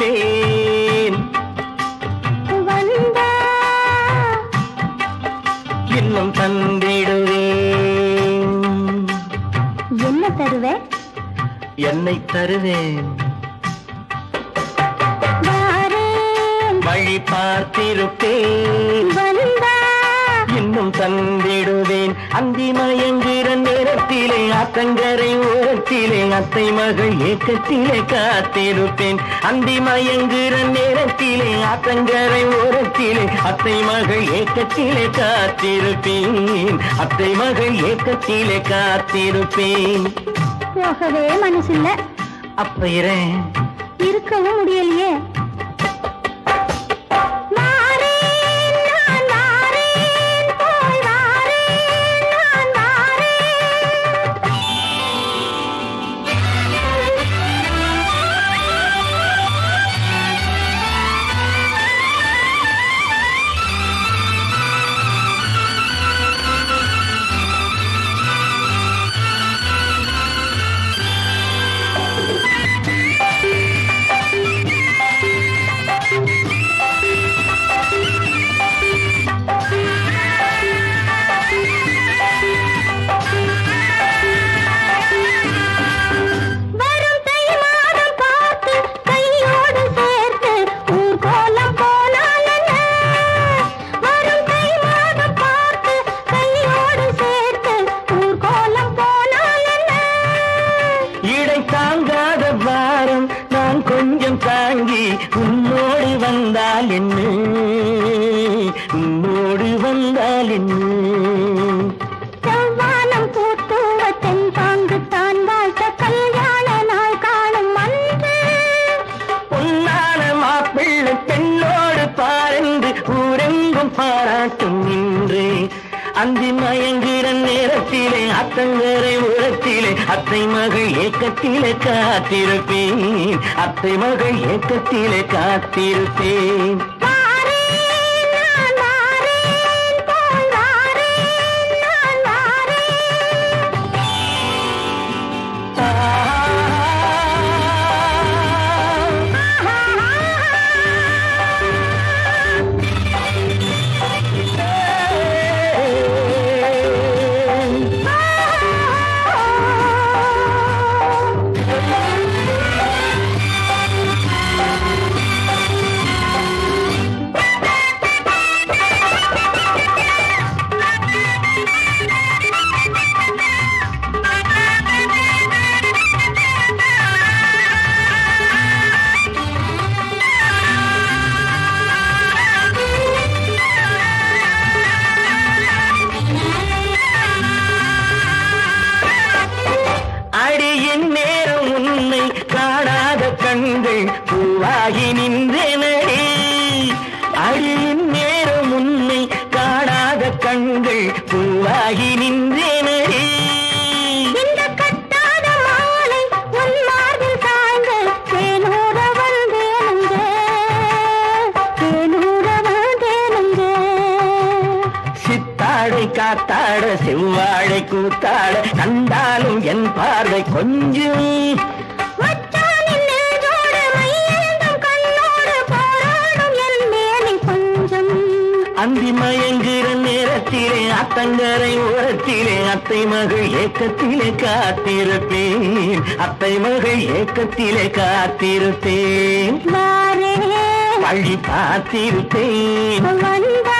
காத்திருப்பேன் வந்தா இன்னும் தந்திடுவேன் என்ன தருவே என்னை தருவேன் வாரேன் வழி பார்த்திருப்பேன் வந்தா இன்னும் தந்திடுவேன் அந்தி மயங்குற நேரத்திலே அத்தங்கரை ஓரத்திலே அத்தை மகள் ஏக்கத்திலே காத்திருப்பேன் அந்தி மயங்குற நேரத்திலே அத்தங்கரை ஓரத்திலே அத்தை மகள் ஏக்கத்திலே காத்திருப்பேன் அத்தை மகள் ஏக்கத்திலே காத்திருப்பேன் போகவே மனசில்ல அப்ப இரேன் இருக்கவும் முடியலையே வாரேன், நான் வாரேன், போய் வாரேன், நான் வாரேன். வரும் தை மாதம் பார்த்து கையோடு சேர்த்து ஊர்கோலம் போனால் என்ன? வரும் தை மாதம் பார்த்து கையோடு சேர்த்து ஊர்கோலம் போனால் என்ன? இடை தாங்காத பாரம் நான் கொஞ்சம் தாங்கி உன்னோடு வந்தால் என்ன உன்னோடு வந்தால் என்ன செவ்வானம் பூத்துவ தென்பாங்கு தான் வாழ்த்த கல்யாண நாள் காணும் அன்று பொன்னான மாப்பிள்ளை பெண்ணோடு பாரந்து ஊரெங்கும் பாராட்டும் நின்று அந்தி மயங்குற நேரத்திலே அத்தங்கரை உரத்திலே அத்தை மகள் ஏக்கத்திலே காத்திருப்பேன் அத்தை மகள் ஏக்கத்திலே காத்திருப்பேன் வாரேன், நான் வாரேன், போய் வாரேன், நான் வாரேன். அடியின் நேரம் உன்னை காணாத கண்கள் பூவாகி நின்றனடி அடியின் நேரம் உன்னை காணாத கண்கள் பூவாகி நின்றனடி இந்த கட்டாத மாலை உன் மார்பில் சாய்ந்து தேனூர வந்தேனுங்க தேனூர வந்தேனுங்க சித்தாடை காத்தாட செவ்வாழை கூத்தாட கண்டாலும் என் பார்வை கொஞ்சம் மச்சானின் நெஞ்சோடு மையேந்தும் கண்ணோடு போராடும் என் மேனி கொஞ்சம் அந்தி மயங்குற நேரத்திலே அத்தங்கரை ஓரத்திலே அத்தை மகள் ஏக்கத்திலே காத்திருப்பேன் அத்தை மகள் ஏக்கத்திலே காத்திருப்பேன் வாரே வழி பார்த்திருப்பேன் வந்த